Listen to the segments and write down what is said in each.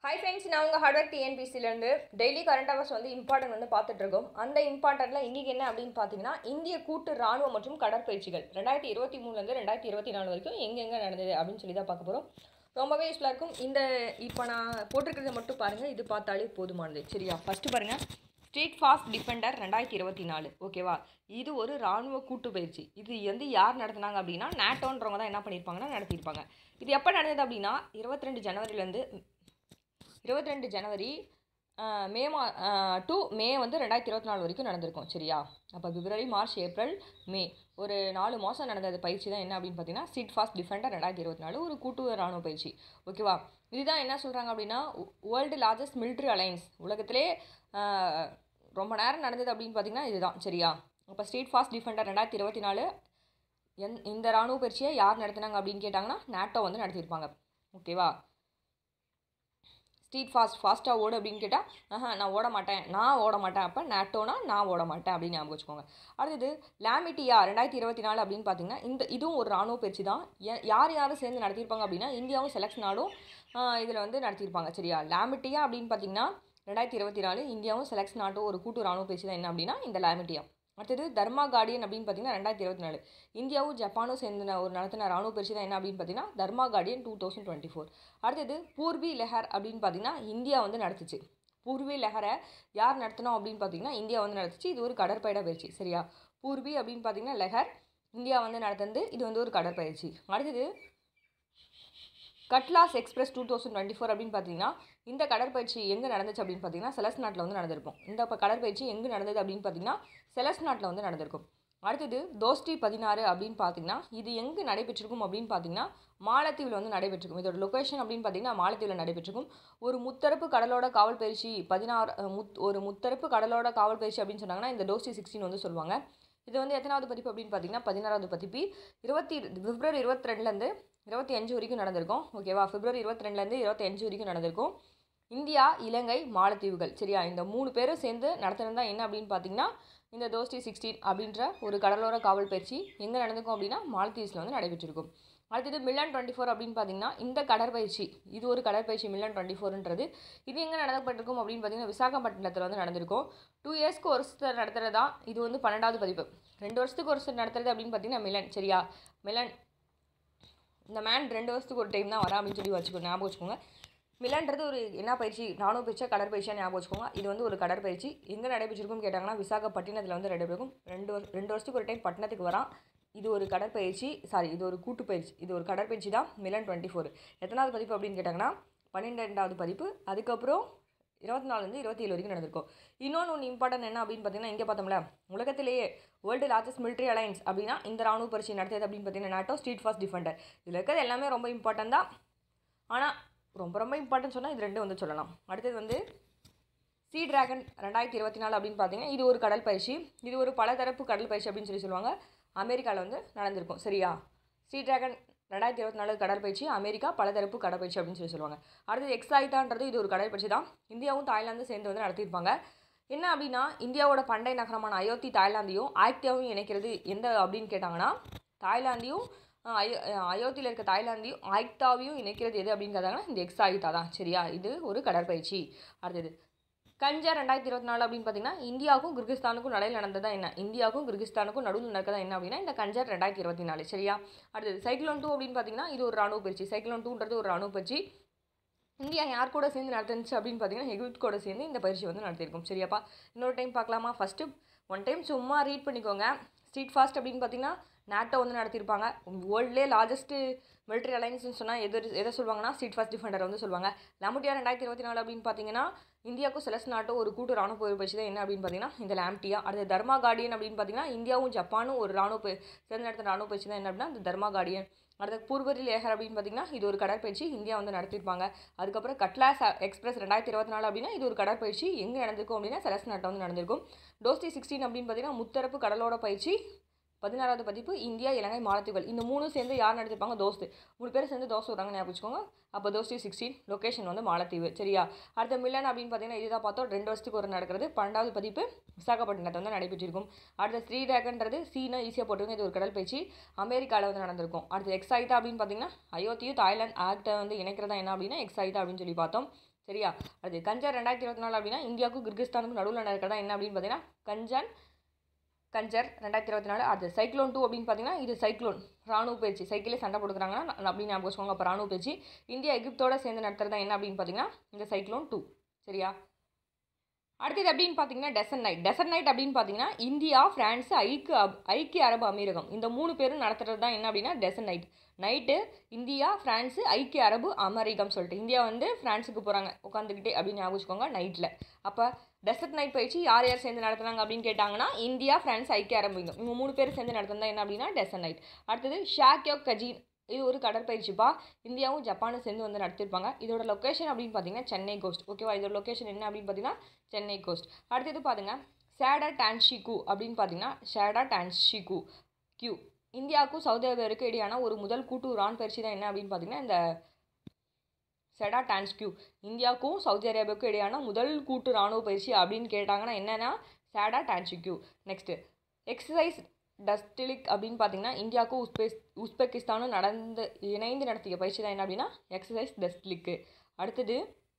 High friends நான் உங்கள் hardware டிஎன்பிசிலேருந்து டெய்லி கரண்ட் அவர்ஸ் வந்து இம்பார்ட்டன்ட் வந்து பார்த்துட்டு இருக்கோம் அந்த இம்பார்ட்டண்ட்டில் இன்றைக்கி என்ன அப்படின்னு பார்த்தீங்கன்னா இந்திய கூட்டு ராணுவ மற்றும் கடற்பயிற்சிகள் ரெண்டாயிரத்தி இருபத்தி மூணுலேருந்து ரெண்டாயிரத்தி இருபத்தி நாலு வரைக்கும் எங்கெங்கே நடந்தது அப்படின்னு சொல்லி தான் பார்க்க போகிறோம் ரொம்பவே யூஸ்ஃபுல்லாக இருக்கும் இந்த இப்போ நான் போட்டிருக்கிறத மட்டும் பாருங்கள் இது பார்த்தாலே போதுமானது சரியா ஃபஸ்ட்டு பாருங்கள் ஸ்ட்ரீட் ஃபாஸ்ட் டிஃபெண்டர் ரெண்டாயிரத்தி இருபத்தி நாலு ஓகேவா இது ஒரு ராணுவ கூட்டு பயிற்சி இது வந்து யார் நடத்துனாங்க அப்படின்னா நேட்டோன்றவங்க தான் என்ன பண்ணியிருப்பாங்கன்னா நடத்தியிருப்பாங்க இது எப்போ நடந்தது அப்படின்னா இருபத்தி ரெண்டு ஜனவரிலேருந்து இருபத்தி ரெண்டு ஜனவரி ஆஹ், மே மா டு மே வந்து ரெண்டாயிரத்தி இருபத்தி நாலு வரைக்கும் நடந்திருக்கும் சரியா அப்போ பிப்ரவரி மார்ச் ஏப்ரல் மே ஒரு நாலு மாதம் நடந்த பயிற்சி தான் என்ன அப்படின்னு பார்த்தீங்கன்னா ஸ்ட்ரீட் ஃபாஸ்ட் டிஃபெண்டர் ரெண்டாயிரத்தி இருபத்தி நாலு ஒரு கூட்டு ராணுவ பயிற்சி ஓகேவா இதுதான் என்ன சொல்கிறாங்க அப்படின்னா வேர்ல்டு லார்ஜஸ்ட் military அலைன்ஸ் உலகத்திலே ஆஹ், ரொம்ப நேரம் நடந்தது அப்படின்னு பார்த்தீங்கன்னா இதுதான் சரியா அப்போ ஸ்ட்ரீட் ஃபாஸ்ட் டிஃபெண்டர் ரெண்டாயிரத்தி இருபத்தி நாலு எந் இந்த ராணுவ பயிற்சியை யார் நடத்துனாங்க அப்படின்னு கேட்டாங்கன்னா நாட்டோ வந்து நடத்தியிருப்பாங்க ஓகேவா ஸ்ட்ரீட் ஃபாஸ்ட் ஃபாஸ்ட்டாக ஓடு அப்படின்னு கேட்டால் ஆஹா நான் ஓட மாட்டேன் நான் ஓட மாட்டேன் அப்போ நேட்டோனா நான் ஓட மாட்டேன் அப்படின்னு ஞாபகம் வச்சுக்கோங்க அடுத்தது லாமிட்டியா ரெண்டாயிரத்தி இருபத்தி நாலு அப்படின்னு பார்த்தீங்கன்னா இந்த இதுவும் ஒரு ராணுவ பயிற்சி தான் யா- யார் யாரும் சேர்ந்து நடத்தியிருப்பாங்க அப்படின்னா இந்தியாவும் செலக்ஷன் நாடும் இதில் வந்து நடத்தியிருப்பாங்க சரியா லாமிட்டியா அப்படின்னு பார்த்தீங்கன்னா ரெண்டாயிரத்தி இருபத்தி நாலு இந்தியாவும் செலக்ஷன் நாட்டும் ஒரு கூட்டு ராணுவ பயிற்சி தான் என்ன அப்படின்னா இந்த லாமிட்டியா அடுத்தது தர்மா கார்டியன் அப்படின்னு பார்த்தீங்கன்னா ரெண்டாயிரத்தி இருபத்தி நாலு இந்தியாவும் ஜப்பானும் சேர்ந்து ந- ஒரு நடத்தின ராணுவ பயிற்சி தான் என்ன அப்படின்னு பார்த்தீங்கன்னா Dharma guardian two thousand twenty four அடுத்தது பூர்வி லெஹர் அப்படின்னு பார்த்தீங்கன்னா இந்தியா வந்து நடத்துச்சு பூர்வி லெஹரை யார் நடத்தினோம் அப்படின்னு பார்த்தீங்கன்னா இந்தியா வந்து நடத்துச்சு இது ஒரு கடற்பயிட பயிற்சி சரியா பூர்வி அப்படின்னு பார்த்தீங்கன்னா லெஹர் இந்தியா வந்து நடத்துனது இது வந்து ஒரு கடற்பயிற்சி அடுத்தது Cutlass Express two thousand twenty four அப்படின்னு பார்த்தீங்கன்னா இந்த கடற்பயிற்சி எங்கே நடந்துச்சு அப்படின்னு பார்த்தீங்கன்னா செலஸ் நாட்டில் வந்து நடந்திருக்கும் இந்த இப்போ கடற்பயிற்சி எங்கே நடந்தது அப்படின்னு பார்த்தீங்கன்னா செலஸ் நாட்டில் வந்து நடந்திருக்கும் அடுத்தது தோஸ்டி பதினாறு அப்படின்னு பார்த்தீங்கன்னா இது எங்கே நடைபெற்றிருக்கும் அப்படின்னு பார்த்தீங்கன்னா மாலத்தீவில் வந்து நடைபெற்றிருக்கும் இதோட லொகேஷன் அப்படின்னு பார்த்தீங்கன்னா மாலத்தீவில் நடைபெற்றிருக்கும் ஒரு முத்தரப்பு கடலோட காவல் பயிற்சி பதினாறு அஹ், முத் ஒரு முத்தரப்பு கடலோட காவல் பயிற்சி அப்படின்னு சொன்னாங்கன்னா இந்த டோஸ்டி சிக்ஸ்டின் வந்து சொல்லுவாங்க இது வந்து எத்தனாவது பதிப்பு அப்படின்னு பார்த்தீங்கன்னா பதினாறாவது பதிப்பு இருபத்தி பிப்ரவரி இருபத்தி ரெண்டுலேருந்து இருபத்தி அஞ்சு வரைக்கும் நடந்திருக்கும் ஓகேவா பிப்ரவரி இருபத்தி ரெண்டுலேருந்து இருபத்தி அஞ்சு வரைக்கும் நடந்திருக்கும் இந்தியா இலங்கை மாலத்தீவுகள் சரியா இந்த மூணு பேரும் சேர்ந்து நடத்துனது தான் என்ன அப்படின்னு பார்த்தீங்கன்னா இந்த தோஸ்டி சிக்ஸ்டீன் அப்படின்ற ஒரு கடலோர காவல் பயிற்சி எங்கே நடந்திருக்கும் அப்படின்னா மாலத்தீவ்ஸில் வந்து நடைபெற்றிருக்கும் அடுத்தது மில்லன் டுவெண்ட்டி ஃபோர் அப்படின்னு பார்த்தீங்கன்னா இந்த கடற்பயிற்சி இது ஒரு கடற்பயிற்சி மில்லன் டுவெண்ட்டி ஃபோர்ன்றது இது எங்கே நடத்தப்பட்டிருக்கும் அப்படின்னு பார்த்தீங்கன்னா விசாகப்பட்டினத்தில் வந்து நடந்திருக்கும் டூ இயர்ஸ்க்கு ஒரு வருஷத்தை நடத்துகிறதா இது வந்து பன்னெண்டாவது பதிப்பு ரெண்டு வருஷத்துக்கு ஒரு வருஷம் நடத்துறது அப்படின்னு பார்த்தீங்கன்னா மிலன் சரியா மிலன் இந்த மேன் ரெண்டு வருஷத்துக்கு ஒரு டைம் தான் வரா அப்படின்னு சொல்லி வச்சுக்கோ ஞாபகம் வச்சுக்கோங்க மிலன்றது ஒரு என்ன பயிற்சி ராணுவ பயிற்சியா கடற்பயிற்சியா ஞாபகம் வச்சுக்கோங்க இது வந்து ஒரு கடற்பயிற்சி எங்கே நடைபெற்றிருக்கும்னு கேட்டாங்கன்னா விசாகப்பட்டினத்தில் வந்து நடைபெறும் ரெண்டு வருஷம் ரெண்டு வருஷத்துக்கு ஒரு டைம் பட்டணத்துக்கு வரான் இது ஒரு கடற்பயிற்சி சாரி இது ஒரு கூட்டு பயிற்சி இது ஒரு கடற்பயிற்சி தான் மிலன் டுவெண்ட்டி ஃபோர் எத்தனாவது பதிப்பு அப்படின்னு கேட்டாங்கன்னா பன்னிரெண்டாவது பதிப்பு அதுக்கப்புறம் இருபத்தி நாலுலேருந்து இருபத்தி ஏழு வரைக்கும் நடந்திருக்கும் இன்னொன்று ஒன்று இம்பார்ட்டன் என்ன அப்படின்னு பார்த்தீங்கன்னா இங்கே பார்த்தோம்ல உலகத்திலேயே வேர்ல்டு லார்ஜஸ்ட் military அலைன்ஸ் அப்படின்னா இந்த ராணுவ பரிசு நடத்தியது அப்படின்னு பார்த்தீங்கன்னா நாட்டோ ஸ்ட்ரீட் ஃபாஸ்ட் டிஃபெண்டர் இதில் இருக்கிறது எல்லாமே ரொம்ப இம்பார்ட்டன் தான் ஆனால் ரொம்ப ரொம்ப இம்பார்ட்டன்ட் சொன்னால் இது ரெண்டும் வந்து சொல்லலாம் அடுத்தது வந்து சீ டிராகன் ரெண்டாயிரத்தி இருபத்தி நாலு அப்படின்னு பார்த்தீங்கன்னா இது ஒரு கடல் பயிற்சி இது ஒரு பலதரப்பு கடல் பயிற்சி அப்படின்னு சொல்லி சொல்லுவாங்க அமெரிக்காவில் வந்து நடந்திருக்கும் சரியா சீ டிராகன் ரெண்டாயிரத்தி இருபத்தி நாலு கடல் பயிற்சி அமெரிக்கா பலதரப்பு கடற்பயிற்சி அப்படின்னு சொல்லி சொல்லுவாங்க அடுத்தது எக்ஸாய்தான்றது இது ஒரு கடற்பயிற்சி தான் இந்தியாவும் தாய்லாந்தும் சேர்ந்து வந்து நடத்தியிருப்பாங்க என்ன அப்படின்னா இந்தியாவோட பண்டை நகரமான அயோத்தி தாய்லாந்தையும் ஆக்டியாவும் இணைக்கிறது எந்த அப்படின்னு கேட்டாங்கன்னா தாய்லாந்தையும் அஹ், அயோ அஹ், அயோத்தியில் இருக்க தாய்லாந்தையும் ஆக்டாவையும் இணைக்கிறது எது அப்படின்னு கேட்டாங்கன்னா இந்த எக்ஸ் ஆயுதா தான் சரியா இது ஒரு கடற்பயிற்சி அடுத்தது கஞ்சா ரெண்டாயிரத்தி இருபத்தி நாலு அப்படின்னு பார்த்தீங்கன்னா இந்தியாவுக்கும் கிர்கிஸ்தானுக்கும் நடுவில் நடந்ததா என்ன இந்தியாவுக்கும் கிர்கிஸ்தானுக்கும் நடுவில் நடக்கதா என்ன அப்படின்னா இந்த கஞ்சா ரெண்டாயிரத்தி இருபத்தி நாலு சரியா அடுத்தது சைக்ளோன் டூ அப்படின்னு பார்த்தீங்கன்னா இது ஒரு ராணுவ பயிற்சி சைக்ளோன் டூன்றது ஒரு ராணுவ பயிற்சி இந்தியா யார் கூட சேர்ந்து நடத்துனுச்சு அப்படின்னு பார்த்தீங்கன்னா எகிப்த் கூட சேர்ந்து இந்த பயிற்சி வந்து நடத்தியிருக்கோம் சரியாப்பா இன்னொரு டைம் பார்க்கலாமா ஃபஸ்ட்டு ஒன் டைம் சும்மா ரீட் பண்ணிக்கோங்க ஸ்ட்ரீட் ஃபாஸ்ட் அப்படின்னு பார்த்தீங்கன்னா நாட்டோ வந்து நடத்தியிருப்பாங்க வேர்ல்ட்லேயே லார்ஜஸ்ட்டு military அலைன்ஸ்னு சொன்னால் எது எதை சொல்லுவாங்கன்னா ஸ்ட்ரீட் ஃபாஸ்ட் டிஃபெண்டர் வந்து சொல்லுவாங்க லாமுட்டியா ரெண்டாயிரத்தி இருபத்தி நாலு அப்படின்னு பார்த்தீங்கன்னா இந்தியாவுக்கும் செலஸ் நாட்டும் ஒரு கூட்டு ராணுவ போர் பயிற்சி தான் என்ன அப்படின்னு பார்த்தீங்கன்னா இந்த லாம்டியா அடுத்து தர்மா கார்டியன் அப்படின்னு பார்த்தீங்கன்னா இந்தியாவும் ஜப்பானும் ஒரு ராணுவ பய- சேர்ந்து நடத்துகிற ராணுவ பயிற்சி தான் என்ன அப்படின்னா இந்த தர்மா கார்டியன் அடுத்து பூர்வரி லேகர் அப்படின்னு பார்த்தீங்கன்னா இது ஒரு கடற்பயிற்சி இந்தியா வந்து நடத்தியிருப்பாங்க அதுக்கப்புறம் கட்லாஸ் எக்ஸ்பிரஸ் ரெண்டாயிரத்தி இருபத்தி நாலு அப்படின்னா இது ஒரு கடற்பயிற்சி எங்கே நடந்திருக்கும் அப்படின்னா செலஸ் நாட்டில் வந்து நடந்திருக்கும் டோஸ்டி சிக்ஸ்டீன் அப்படின்னு பார்த்தீங்கன்னா முத்தரப்பு கடலோட பயிற்சி பதினாறாவது பதிப்பு இந்தியா இலங்கை மாலத்தீவுகள் இந்த மூணும் சேர்ந்து யார் நடத்திருப்பாங்க தோஸ்து மூணு பேர் சேர்ந்து தோசை விட்றாங்க ஞாபகம் வச்சுக்கோங்க அப்போ தோஸ்டி சிக்ஸ்டீன் லொகேஷன் வந்து மாலத்தீவு சரியா அடுத்த மில்லன் அப்படின்னு பார்த்தீங்கன்னா இதுதான் பார்த்தோம் ரெண்டு வருஷத்துக்கு ஒரு நடக்கிறது பன்னெண்டாவது பதிப்பு விசாகப்பட்டினத்தை வந்து நடைபெற்றிருக்கும் அடுத்த ஸ்ரீ டிராகன்றது சீனா ஈஸியாக போட்டுருங்க இது ஒரு கடல் பயிற்சி அமெரிக்காவில் வந்து நடந்திருக்கும் அடுத்து எக்ஸைட்டா அப்படின்னு பார்த்தீங்கன்னா அயோத்தியும் தாய்லாந்து ஆக்டை வந்து இணைக்கிறதா என்ன அப்படின்னா எக்ஸைட்டா அப்படின்னு சொல்லி பார்த்தோம் சரியா அது கஞ்சர் ரெண்டாயிரத்தி இருபத்தி நாலு அப்படின்னா இந்தியாவுக்கும் கிர்கிஸ்தானுக்கும் நடுவில் நடக்கிறதா என்ன அப்படின்னு பார்த்தீங்கன்னா கஞ்சன் கஞ்சர் ரெண்டாயிரத்தி இருபத்தி நாலு அது சைக்ளோன் டூ அப்படின்னு பார்த்தீங்கன்னா இது சைக்ளோன் ராணுவ பயிற்சி சைக்கிளே சண்டை போட்டுக்கிறாங்கன்னா அப்படின்னு ஞாபகம் வச்சுக்கோங்க அப்போ ராணுவ பயிற்சி இந்தியா எகிப்தோட சேர்ந்து நடத்துறதா என்ன அப்படின்னு பார்த்தீங்கன்னா இந்த சைக்ளோன் டூ சரியா அடுத்தது அப்படின்னு பார்த்தீங்கன்னா டெசர்ட் நைட் டெசர்ட் நைட் அப்படின்னு பார்த்தீங்கன்னா இந்தியா ஃப்ரான்ஸ் ஐக்கிய அப்- ஐக்கிய அரபு அமீரகம் இந்த மூணு பேரும் நடத்துறது தான் என்ன அப்படின்னா desert knight knight India France ஐக்கிய அரபு அமெரிக்கம் சொல்லிட்டு இந்தியா வந்து ஃப்ரான்ஸுக்கு போகிறாங்க உட்காந்துக்கிட்டே அப்படின்னு ஞாபகம் வச்சுக்கோங்க நைட்டில் அப்போ டெசர்ட் நைட் பயிற்சி யார் யார் சேர்ந்து நடத்துனாங்க அப்படின்னு கேட்டாங்கன்னா இந்தியா ஃப்ரான்ஸ் ஐக்கிய அரபு அமீரகம். இவங்க மூணு பேர் சேர்ந்து நடத்துனது என்ன அப்படின்னா டெசர்ட் நைட் அடுத்தது ஷாக்யோ கஜீன் இது ஒரு கடற்பயிற்சிப்பா இந்தியாவும் ஜப்பானும் சேர்ந்து வந்து நடத்திருப்பாங்க இதோட லொக்கேஷன் அப்படின்னு பார்த்தீங்கன்னா சென்னை கோஸ்ட் ஓகேவா இதோட லொக்கேஷன் என்ன அப்படின்னு பார்த்தீங்கன்னா சென்னை கோஸ்ட் அடுத்தது பாருங்க சேடா டான்ஷிகு அப்படின்னு பார்த்தீங்கன்னா ஷேடா டான்ஷிகு கியூ இந்தியாவுக்கும் சவுதி அரேபியாவுக்கும் இடையான ஒரு முதல் கூட்டு ரான் பயிற்சி தான் என்ன அப்படின்னு பார்த்தீங்கன்னா இந்த செடா டான்ஸ்கியூ இந்தியாவுக்கும் சவுதி அரேபியாவுக்கும் இடையான முதல் கூட்டு ராணுவ பயிற்சி அப்படின்னு கேட்டாங்கன்னா என்னன்னா சேடா டான்ஸ்கியூ நெக்ஸ்ட்டு எக்ஸசைஸ் டஸ்டிலிக் அப்படின்னு பார்த்தீங்கன்னா இந்தியாவுக்கும் உஸ்பெஸ் உஸ்பெகிஸ்தானும் நடந்து இணைந்து நடத்திய பயிற்சி தான் என்ன அப்படின்னா எக்ஸசைஸ் டஸ்டிலிக்கு அடுத்தது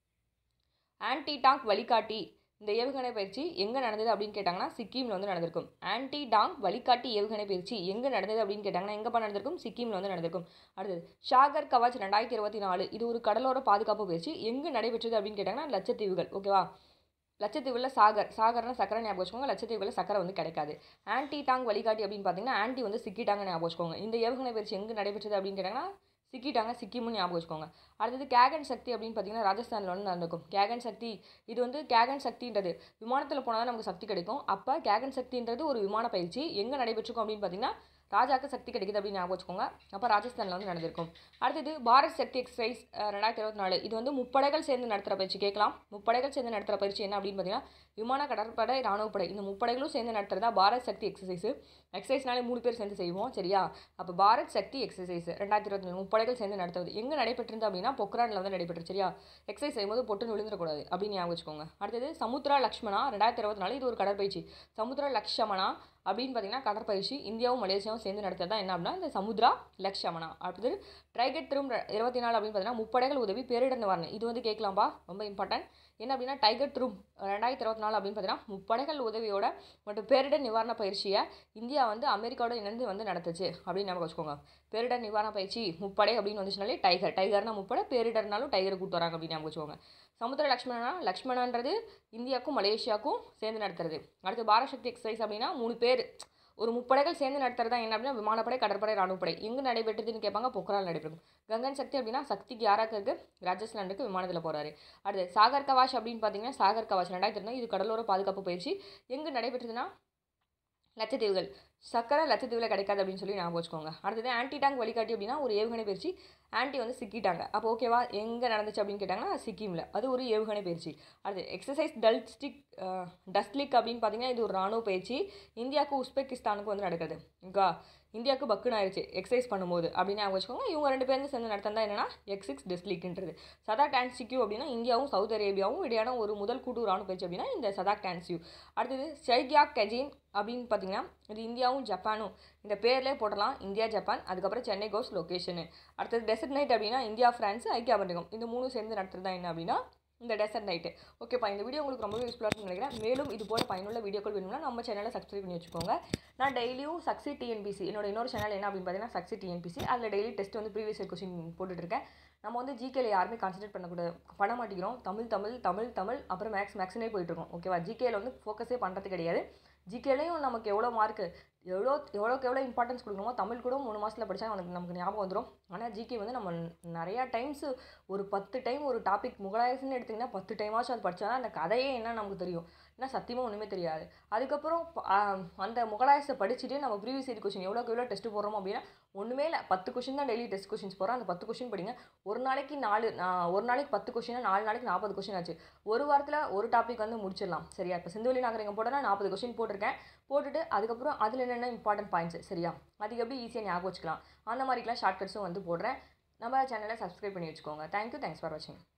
ஆன்டி டாங்க் வழிகாட்டி இந்த ஏவுகணை பயிற்சி எங்கே நடந்தது அப்படின்னு கேட்டாங்கன்னா சிக்கிமில் வந்து நடந்திருக்கும் ஆன்டி டாங்க் வழிகாட்டி ஏவுகணை பயிற்சி எங்கே நடந்தது அப்படின்னு கேட்டாங்கன்னா எங்கேப்பா நடந்திருக்கும் சிக்கிமில் வந்து நடந்திருக்கும் அடுத்தது ஷாகர் கவாச் ரெண்டாயிரத்தி இருபத்தி நாலு இது ஒரு கடலோர பாதுகாப்பு பயிற்சி எங்கே நடைபெற்றது அப்படின்னு கேட்டாங்கன்னா லட்சத்தீவுகள் ஓகேவா லட்சத்தீவில் சாகர் சாகர்னா சக்கரை ஞாபகம் வச்சுக்கோங்க லட்சத்தீவில் சக்கரை வந்து கிடைக்காது ஆன்டி டாங் வழிகாட்டி அப்படின்னு பார்த்தீங்கன்னா ஆன்டி வந்து சிக்கிட்டாங்க ஞாபகம் வச்சுக்கோங்க இந்த ஏவுகணை பயிற்சி எங்கே நடைபெற்றது அப்படின்னு கேட்டாங்கன்னா சிக்கிட்டாங்க சிக்கிம்னு ஞாபகம் வச்சுக்கோங்க அடுத்தது கேகன் சக்தி அப்படின்னு பார்த்தீங்கன்னா ராஜஸ்தானில் வந்து நடந்திருக்கும் கேகன் சக்தி இது வந்து கேகன் சக்தின்றது விமானத்தில் போனால் தான் நமக்கு சக்தி கிடைக்கும் அப்போ கேகன் சக்தின்றது ஒரு விமான பயிற்சி எங்கே நடைபெற்றிருக்கும் அப்படின்னு பார்த்தீங்கன்னா ராஜாக்கு சக்தி கிடைக்குது அப்படின்னு ஞாபகம் வச்சுக்கோங்க அப்போ ராஜஸ்தானில் வந்து நடந்திருக்கும் அடுத்தது பாரத் சக்தி எக்ஸசைஸ் ரெண்டாயிரத்தி இருபத்தி நாலு இது வந்து முப்படைகள் சேர்ந்து நடத்துகிற பயிற்சி கேட்கலாம் முப்படைகள் சேர்ந்து நடத்துகிற பயிற்சி என்ன அப்படின்னு பார்த்தீங்கன்னா விமான கடற்படை ராணுவப்படை இந்த முப்படைகளும் சேர்ந்து நடத்துறதா பாரத் சக்தி எக்ஸசைஸ் எக்ஸசைஸ்னாலே மூணு பேர் சேர்ந்து செய்வோம் சரியா அப்போ பாரத் சக்தி எக்ஸசைஸ் ரெண்டாயிரத்தி இருபத்தி நாலு முப்படைகள் சேர்ந்து நடத்துவது எங்கே நடைபெற்றிருந்தது அப்படின்னா பொக்ரானில் வந்து நடைபெற்று சரியா எக்ஸசைஸ் செய்யும்போது பொட்டுன்னு விழுந்துடக்கூடாது அப்படின்னு ஞாபகம் வச்சுக்கோங்க அடுத்தது சமுத்ரா லக்ஷ்மணா ரெண்டாயிரத்தி இருபத்தி நாலு இது ஒரு கடற்பயிற்சி சமுத்ரா லக்ஷமனா அப்படின்னு பார்த்தீங்கன்னா கடற்பயிற்சி இந்தியாவும் மலேசியாவும் சேர்ந்து நடத்துறது தான் என்ன அப்படின்னா இந்த சமுத்ரா லக்ஷமனா அடுத்தது ட்ரைகட் திரும்ப இருபத்தி நாலு அப்படின்னு பார்த்தீங்கன்னா முப்படைகள் உதவி பேரிடர் நிவாரணம் இது வந்து கேட்கலாம்பா ரொம்ப இம்பார்ட்டன்ட் என்ன அப்படின்னா டைகர் ட்ரூம் ரெண்டாயிரத்தி இருபத்தி நாலு அப்படின்னு பார்த்தீங்கன்னா முப்படைகள் உதவியோட மற்றும் பேரிடர் நிவாரண பயிற்சியை இந்தியா வந்து அமெரிக்காவோட இணைந்து வந்து நடத்துச்சு அப்படின்னு ஞாபகம் வச்சுக்கோங்க பேரிடர் நிவாரண பயிற்சி முப்படை அப்படின்னு வந்துச்சுனாலே டைகர் டைகர்னா முப்படை பேரிடர்னாலும் டைகர் கூட்டு வராங்க அப்படின்னு ஞாபகம் வச்சுக்கோங்க சமுத்திர லக்ஷ்மணனா லக்ஷ்மணன்றது இந்தியாவுக்கும் மலேசியாவுக்கும் சேர்ந்து நடத்துறது அடுத்து பாரத் சக்தி எக்ஸசைஸ் அப்படின்னா மூணு பேர் ஒரு முப்படைகள் சேர்ந்து நடத்துறது தான் என்ன அப்படின்னா விமானப்படை கடற்படை ராணுவப்படை எங்கே நடைபெற்றதுன்னு கேட்பாங்க பொக்ரால் நடைபெறும் கங்கன் சக்தி அப்படின்னா சக்திக்கு யாராக்கு இருக்கு ராஜஸ்தானுக்கு விமானத்தில் போகிறாரு அடுத்து சாகர் கவாஷ் அப்படின்னு பார்த்தீங்கன்னா சாகர் கவாஷ் ரெண்டாயிரத்தி இருந்தால் இது கடலோர பாதுகாப்பு பயிற்சி எங்கே நடைபெற்றதுன்னா லட்சத்தீவுகள் சக்கரை லட்சத்தீவில் கிடைக்காது அப்படின்னு சொல்லி ஞாபகம் வச்சுக்கோங்க அடுத்தது ஆன்டி டாங் வழிகாட்டி அப்படின்னா ஒரு ஏவுகணை பயிற்சி ஆன்டி வந்து சிக்கிட்டாங்க அப்போ ஓகேவா எங்கே நடந்துச்சு அப்படின்னு கேட்டாங்கன்னா சிக்கிமில் அது ஒரு ஏவுகணை பயிற்சி அடுத்து எக்ஸசைஸ் டல்ஸ்டிக் டஸ்ட்லிக் அப்படின்னு பார்த்தீங்கன்னா இது ஒரு ராணுவ பயிற்சி இந்தியாவுக்கு உஸ்பெகிஸ்தானுக்கு வந்து நடக்குது ஓகே இந்தியாவுக்கு பக்குன்னு ஆயிடுச்சு எக்ஸசைஸ் பண்ணும்போது அப்படின்னு ஞாபகம் வச்சுக்கோங்க இவங்க ரெண்டு பேரும் சேர்ந்து நடத்தா என்னன்னா எக்ஸ் சிக்ஸ் டெஸ்ட்லிக்ன்றது சதாக் டான்சிக்யூ அப்படின்னா இந்தியாவும் சவுதி அரேபியாவும் இடையான ஒரு முதல் கூட்டு ராணுவ பயிற்சி அப்படின்னா இந்த சதாக் டான்சியூ அடுத்தது ஷைக்யாக் கஜின் அப்படின்னு பார்த்தீங்கன்னா இது இந்தியாவும் ஜப்பானும் இந்த பேர்லேயே போடலாம் இந்தியா ஜப்பான் அதுக்கப்புறம் சென்னை கோஸ் லொக்கேஷனு அடுத்தது டெசர்ட் நைட் அப்படின்னா இந்தியா ஃப்ரான்ஸ் ஐக்கிய அமெரிக்கம் இந்த மூணு சேர்ந்து நடத்துறது தான் என்ன அப்படின்னா இந்த டெசர்ட் நைட்டு ஓகேப்பா இந்த வீடியோ உங்களுக்கு ரொம்பவே யூஸ்ஃபுல்லாக இருக்கும்னு நினைக்கிறேன் மேலும் இது போல பயனுள்ள வீடியோக்கள் வேணும்னா நம்ம சேனலை சப்ஸ்கிரைப் பண்ணி வச்சுக்கோங்க நான் டெய்லியும் சக்ஸி டிஎன்பிசி என்னோட இன்னொரு சேனல் என்ன அப்படின்னு பார்த்தீங்கன்னா சக்ஸி டிஎன்பிசி அதில் டெய்லி டெஸ்ட் வந்து ப்ரீவியஸ் இயர் கொஸ்டின் போட்டுட்ருக்கேன் நம்ம வந்து ஜிகேல யாருமே கான்சன்ட்ரேட் பண்ணக்கூடாது பண்ண மாட்டேங்கிறோம் தமிழ் தமிழ் தமிழ் தமிழ் அப்புறம் மேக்ஸ் மேக்ஸ்னே போயிட்டுருக்கோம் ஓகேவா ஜிகேல வந்து ஃபோக்கஸே பண்ணுறது கிடையாது ஜிகேலையும் நமக்கு எவ்வளோ மார்க்கு எவ்வளோ எவ்வளோக்கு எவ்வளோ இம்பார்ட்டன்ஸ் கொடுக்கணுமோ தமிழ் கூட மூணு மாதத்தில் படித்தா நமக்கு நமக்கு ஞாபகம் வந்துடும் ஆனால் ஜிகே வந்து நம்ம நிறையா டைம்ஸ் ஒரு பத்து டைம் ஒரு டாபிக் முகலாயர்ஸ்னு எடுத்திங்கன்னா பத்து டைமாச்சும் அது படித்தா அந்த கதையே என்ன நமக்கு தெரியும் ஏன்னா சத்தியமாக ஒன்றுமே தெரியாது அதுக்கப்புறம் ப- ஆஹ் அந்த முகலாயர்ஸை படிச்சுட்டு நம்ம ப்ரீவியஸ் இயர் கொஷின் எவ்வளோக்கு எவ்வளோ டெஸ்ட் போடுறோம் அப்படின்னா ஒன்றுமே இல்லை பத்து கொஷின் தான் டெய்லி டெஸ்ட் கொஷின்ஸ் போகிறோம் அந்த பத்து கொஷின் படிங்க ஒரு நாளைக்கு நாலு நான் ஒரு நாளைக்கு பத்து கொஷினா நாலு நாளைக்கு நாற்பது கொஷின் ஆச்சு ஒரு வாரத்தில் ஒரு டாபிக் வந்து முடிச்சிடலாம் சரியா இப்போ சிந்துவெளி நாகரிகம் போட்டோன்னா நாற்பது கொஷின் போட்டிருக்கேன் போட்டுட்டு அதுக்கப்புறம் அதில் என்னென்ன இம்பார்ட்டன்ட் பாயிண்ட்ஸ் சரியா அது எப்படி ஈஸியாக ஞாபகம் வச்சுக்கலாம் அந்த மாதிரிக்கெலாம் ஷார்ட்கட்ஸும் வந்து போடுறேன் நம்ம சேனலை சப்ஸ்கிரைப் பண்ணி வச்சுக்கோங்க தேங்க்யூ தேங்க்ஸ் ஃபார் வாட்சிங்